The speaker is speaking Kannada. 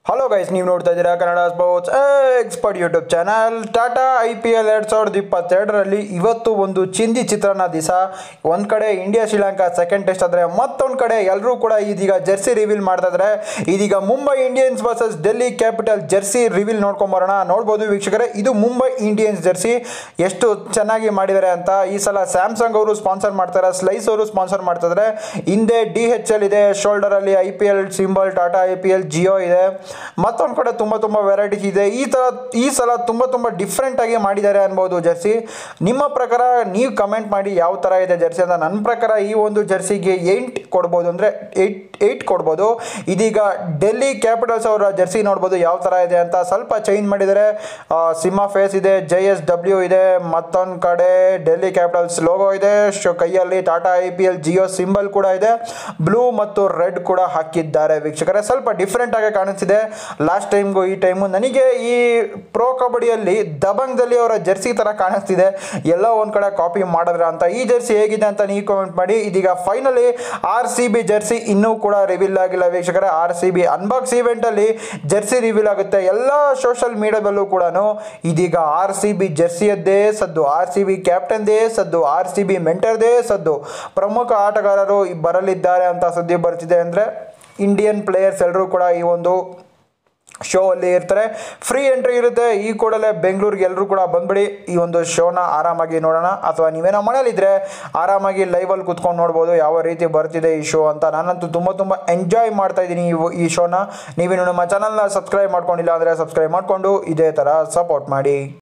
ಹಲೋ ಗೈಸ್ ನೀವು ನೋಡ್ತಾ ಇದ್ದೀರಾ Kannada sports expert YouTube channel Tata I P L ಎರಡು ಸಾವಿರದ ಇಪ್ಪತ್ತೆರಡರಲ್ಲಿ ಇವತ್ತು ಒಂದು ಚಿಂದಿ ಚಿತ್ರಾನ್ನ ದಿವಸ ಒಂದು ಕಡೆ ಇಂಡಿಯಾ ಶ್ರೀಲಂಕಾ ಸೆಕೆಂಡ್ ಟೆಸ್ಟ್ ಆದರೆ ಮತ್ತೊಂದು ಕಡೆ ಎಲ್ಲರೂ ಕೂಡ ಇದೀಗ ಜೆರ್ಸಿ ರಿವೀಲ್ ಮಾಡ್ತಾ ಇದ್ದಾರೆ ಇದೀಗ Mumbai Indians versus Delhi capital jersey reveal ನೋಡ್ಕೊಂಬರೋಣ ನೋಡ್ಬೋದು ವೀಕ್ಷಕರೇ ಇದು ಮುಂಬೈ ಇಂಡಿಯನ್ಸ್ ಜೆರ್ಸಿ ಎಷ್ಟು ಚೆನ್ನಾಗಿ ಮಾಡಿದ್ದಾರೆ ಅಂತ ಈ ಸಲ ಸ್ಯಾಮ್ಸಂಗ್ ಅವರು ಸ್ಪಾನ್ಸರ್ ಮಾಡ್ತಾರೆ ಸ್ಲೈಸ್ ಅವರು ಸ್ಪಾನ್ಸರ್ ಮಾಡ್ತಿದ್ದಾರೆ ಹಿಂದೆ ಡಿ ಎಚ್ ಎಲ್ ಇದೆ ಶೋಲ್ಡರಲ್ಲಿ I P L symbol Tata I P L Jio ಇದೆ ಮತ್ತೊಂದು ಕಡೆ ತುಂಬ ತುಂಬ ವೆರೈಟೀಸ್ ಇದೆ ಈ ಥರ ಈ ಸಲ ತುಂಬ ತುಂಬ ಡಿಫ್ರೆಂಟಾಗಿ ಮಾಡಿದ್ದಾರೆ ಅನ್ಬೋದು ಜರ್ಸಿ ನಿಮ್ಮ ಪ್ರಕಾರ ನೀವು ಕಮೆಂಟ್ ಮಾಡಿ ಯಾವ ಥರ ಇದೆ ಜರ್ಸಿ ಅಂತ ನನ್ನ ಪ್ರಕಾರ ಈ ಒಂದು ಜರ್ಸಿಗೆ ಏಯ್ಟ್ ಕೊಡ್ಬೋದು ಅಂದರೆ ಏಯ್ಟ್ ಏಯ್ಟ್ ಕೊಡ್ಬೋದು ಇದೀಗ ಡೆಲ್ಲಿ ಕ್ಯಾಪಿಟಲ್ಸ್ ಅವರ ಜರ್ಸಿ ನೋಡ್ಬೋದು ಯಾವ ಥರ ಇದೆ ಅಂತ ಸ್ವಲ್ಪ ಚೇಂಜ್ ಮಾಡಿದ್ದಾರೆ ಆ, ಸಿಂಹ ಫೇಸ್ ಇದೆ ಜೆ ಎಸ್ ಡಬ್ಲ್ಯೂ ಇದೆ ಮತ್ತೊಂದು ಕಡೆ ಡೆಲ್ಲಿ ಕ್ಯಾಪಿಟಲ್ಸ್ ಲೋಗೋ ಇದೆ ಶೋ ಕೈಯಲ್ಲಿ Tata I P L Jio symbol ಕೂಡ ಇದೆ ಬ್ಲೂ ಮತ್ತು ರೆಡ್ ಕೂಡ ಹಾಕಿದ್ದಾರೆ ವೀಕ್ಷಕರೇ ಸ್ವಲ್ಪ ಡಿಫ್ರೆಂಟ್ ಆಗಿ ಕಾಣಿಸ್ತಿದೆ ಲಾಸ್ಟ್ ಟೈಮ್ಗೂ ಈ ಟೈಮು ನನಗೆ ಈ ಪ್ರೋ ಕಬಡ್ಡಿಯಲ್ಲಿ ದಬಂಗ್ದಲ್ಲಿ ಅವರ ಜರ್ಸಿ ಥರ ಕಾಣಿಸ್ತಿದೆ ಎಲ್ಲೋ ಒಂದು ಕಡೆ ಕಾಪಿ ಮಾಡಿದ್ರ ಅಂತ ಈ ಜರ್ಸಿ ಹೇಗಿದೆ ಅಂತ ನೀವು ಕಾಮೆಂಟ್ ಮಾಡಿ ಇದೀಗ finally R C B jersey ಇನ್ನೂ ಕೂಡ ರಿವೀಲ್ ಆಗಿಲ್ಲ ವೀಕ್ಷಕರೇ ಆರ್ ಸಿ ಬಿ ಅನ್ಬಾಕ್ಸ್ ಇವೆಂಟಲ್ಲಿ ಜರ್ಸಿ ರಿವೀಲ್ ಆಗುತ್ತೆ ಎಲ್ಲ ಸೋಷಲ್ ಮೀಡಿಯಾದಲ್ಲೂ ಕೂಡ ಇದೀಗ ಆರ್ ಸಿ ಬಿ ಜರ್ಸಿಯದ್ದೇ ಸದ್ದು ಆರ್ ಸಿ ಬಿ ಕ್ಯಾಪ್ಟನ್ದೇ ಸದ್ದು ಆರ್ ಸಿ ಬಿ ಮೆಂಟರ್ದೇ ಸದ್ದು ಪ್ರಮುಖ ಆಟಗಾರರು ಬರಲಿದ್ದಾರೆ ಅಂತ ಸುದ್ದಿ ಬರ್ತಿದೆ ಅಂದರೆ ಇಂಡಿಯನ್ ಪ್ಲೇಯರ್ಸ್ ಎಲ್ಲರೂ ಕೂಡ ಈ ಒಂದು ಶೋ ಅಲ್ಲಿ ಇರ್ತಾರೆ ಫ್ರೀ ಎಂಟ್ರಿ ಇರುತ್ತೆ ಈ ಕೂಡಲೇ ಬೆಂಗಳೂರಿಗೆ ಎಲ್ಲರೂ ಕೂಡ ಬಂದ್ಬಿಡಿ ಈ ಒಂದು ಶೋನ ಆರಾಮಾಗಿ ನೋಡೋಣ ಅಥವಾ ನೀವೇನೋ ಮನೇಲಿದ್ರೆ ಆರಾಮಾಗಿ ಲೈವಲ್ಲಿ ಕುತ್ಕೊಂಡು ನೋಡ್ಬೋದು ಯಾವ ರೀತಿ ಬರ್ತಿದೆ ಈ ಶೋ ಅಂತ ನಾನಂತೂ ತುಂಬ ತುಂಬ ಎಂಜಾಯ್ ಮಾಡ್ತಾ ಇದ್ದೀನಿ ಈ ಈ ಶೋನ ನೀವೇನು ನಮ್ಮ ಚಾನಲ್ನ ಸಬ್ಸ್ಕ್ರೈಬ್ ಮಾಡ್ಕೊಂಡಿಲ್ಲ ಅಂದರೆ ಸಬ್ಸ್ಕ್ರೈಬ್ ಮಾಡಿಕೊಂಡು ಇದೇ ಥರ ಸಪೋರ್ಟ್ ಮಾಡಿ